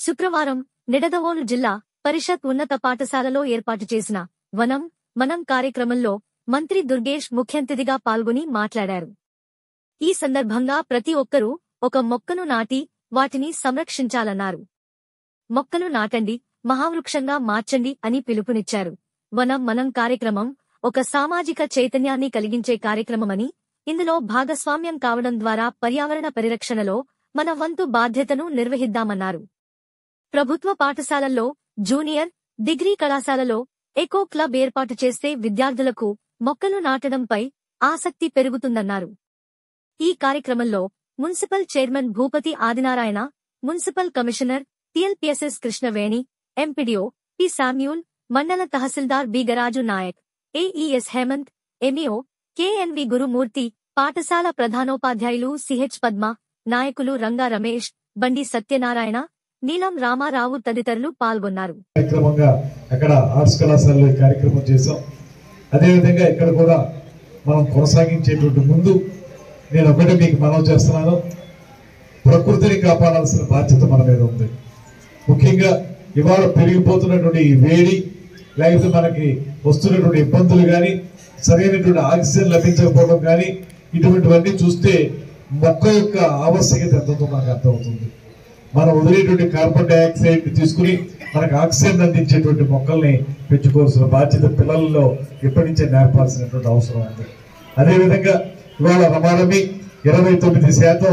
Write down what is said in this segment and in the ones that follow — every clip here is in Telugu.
శుక్రవారం నిడదవోలు జిల్లా పరిషత్ ఉన్నత పాఠశాలలో ఏర్పాటు చేసిన వనం మనం కార్యక్రమంలో మంత్రి దుర్గేష్ ముఖ్యంతిథిగా పాల్గొని మాట్లాడారు ఈ సందర్భంగా ప్రతి ఒక్కరూ ఒక మొక్కను నాటి వాటిని సంరక్షించాలన్నారు మొక్కలు నాటండి మహావృక్షంగా మార్చండి అని పిలుపునిచ్చారు వనం మనం కార్యక్రమం ఒక సామాజిక చైతన్యాన్ని కలిగించే కార్యక్రమమని ఇందులో భాగస్వామ్యం కావడం ద్వారా పర్యావరణ పరిరక్షణలో మన వంతు బాధ్యతను నిర్వహిద్దామన్నారు ప్రభుత్వ పాఠశాలల్లో జూనియర్ డిగ్రీ కళాశాలలో ఎకో క్లబ్ ఏర్పాటు చేస్తే విద్యార్థులకు మొక్కలు నాటడంపై ఆసక్తి పెరుగుతుందన్నారు ఈ కార్యక్రమంలో municipal chairman Bhupathi Adinarayana municipal commissioner TLPSS Krishnaveni MPDO P Samuel మండల tahsildar B Garaju Naik AES Hemanth MEO KNV Gurumurthy పాఠశాల ప్రధానోపాధ్యాయులు సిహెచ్ పద్మ నాయకులు రంగా రమేష్ బండి సత్యనారాయణ నీలం రామారావు తదితరులు పాల్గొన్నారు కార్యక్రమంగా అక్కడ ఆర్ట్స్ కళాశాలలో ఈ కార్యక్రమం చేశాం అదేవిధంగా ఇక్కడ కూడా మనం కొనసాగించేటువంటి ముందు నేను ఒకటి మీకు మనవి చేస్తున్నాను ప్రకృతిని కాపాడాల్సిన బాధ్యత మన మీద ఉంది ముఖ్యంగా ఇవాళ పెరిగిపోతున్నటువంటి ఈ వేడి లేకపోతే మనకి వస్తున్నటువంటి ఇబ్బందులు కానీ సరైనటువంటి ఆక్సిజన్ లభించకపోవడం కానీ ఇటువంటివన్నీ చూస్తే మొక్క యొక్క ఆవశ్యకత ఎంతో మనకు అర్థమవుతుంది మనం వదిలేటువంటి కార్బన్ డైఆక్సైడ్ తీసుకుని మనకు ఆక్సిజన్ అందించేటువంటి మొక్కల్ని పెంచుకోవాల్సిన బాధ్యత పిల్లల్లో ఇప్పటి నుంచే నేర్పాల్సినటువంటి అవసరం ఉంది అదేవిధంగా ఇవాళ రమారమి ఇరవై తొమ్మిది శాతం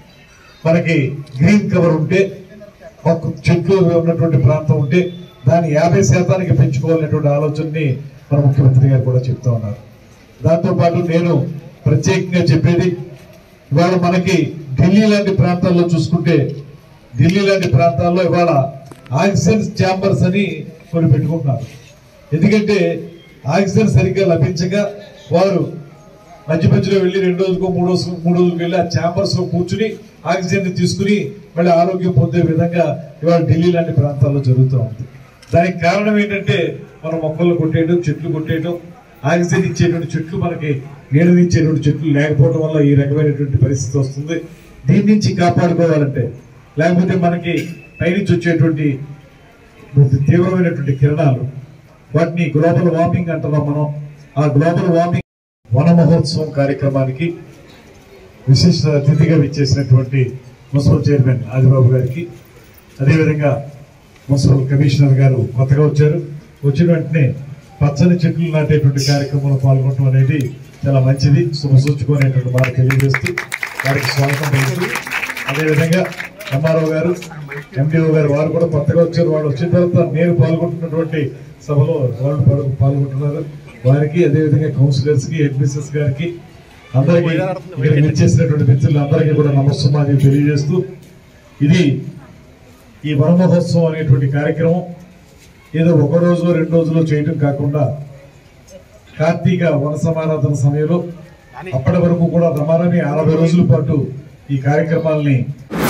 మనకి గ్రీన్ కవర్ ఉంటే మొక్క చెట్లు ఉన్నటువంటి ప్రాంతం ఉంటే దాన్ని యాభై శాతానికి పెంచుకోవాలనేటువంటి ఆలోచనని మన ముఖ్యమంత్రి గారు కూడా చెప్తా ఉన్నారు దాంతో పాటు నేను ప్రత్యేకంగా చెప్పేది ఇవాళ మనకి ఢిల్లీ లాంటి ప్రాంతాల్లో చూసుకుంటే ఢిల్లీ లాంటి ప్రాంతాల్లో ఇవాళ ఆక్సిజన్ ఛాంబర్స్ అని కొన్ని పెట్టుకుంటున్నారు ఎందుకంటే ఆక్సిజన్ సరిగ్గా లభించక వారు మధ్య మధ్యలో వెళ్ళి రెండు రోజులకు మూడు రోజు మూడు రోజులకు వెళ్ళి ఆ ఛాంబర్స్ లో కూర్చుని ఆక్సిజన్ ని తీసుకుని మళ్ళీ ఆరోగ్యం పొందే విధంగా ఇవాళ ఢిల్లీ లాంటి ప్రాంతాల్లో జరుగుతూ ఉంది దానికి కారణం ఏంటంటే మనం మొక్కలు కొట్టేయడం చెట్లు కొట్టేయడం ఆక్సిజన్ ఇచ్చేటువంటి చెట్లు మనకి నీడనిచ్చేటువంటి చెట్లు లేకపోవడం వల్ల ఈ రకమైనటువంటి పరిస్థితి వస్తుంది దీని నుంచి కాపాడుకోవాలంటే లేకపోతే మనకి పైనుంచి వచ్చేటువంటి తీవ్రమైనటువంటి కిరణాలు వాటిని గ్లోబల్ వార్మింగ్ అంటున్నాం మనం ఆ గ్లోబల్ వార్మింగ్ వన మహోత్సవం కార్యక్రమానికి విశేష అతిథిగా విచ్చేసినటువంటి మున్సిపల్ చైర్మన్ ఆదిబాబు గారికి అదేవిధంగా మున్సిపల్ కమిషనర్ గారు కొత్తగా వచ్చారు వచ్చిన వెంటనే పచ్చని చెట్లు నాటేటువంటి కార్యక్రమంలో పాల్గొనడం అనేది చాలా మంచిది శుభసూచుకునేటువంటి మాట తెలియజేస్తూ వారికి స్వాగతం పలుకుతూ అదేవిధంగా ఎంఆర్ఓ గారు ఎండిఓ గారు వారు కూడా కొత్తగా వచ్చారు వాళ్ళు వచ్చిన తర్వాత నేను పాల్గొంటున్నటువంటి సభలో వాళ్ళు పాల్గొ- పాల్గొంటున్నారు వారికి అదేవిధంగా కౌన్సిలర్స్ కి హెడ్ గారికి అందరికీ ఇక్కడ విచ్చేసినటువంటి మిత్రులందరికీ కూడా నమస్సుమాది తెలియజేస్తూ ఇది ఈ వన మహోత్సవం అనేటువంటి కార్యక్రమం ఏదో ఒక రోజు రెండు రోజులు చేయటం కాకుండా కార్తీక వన సమారాధన సమయంలో అప్పటి వరకు కూడా రమారమి అరవై రోజుల పాటు ఈ కార్యక్రమాల్ని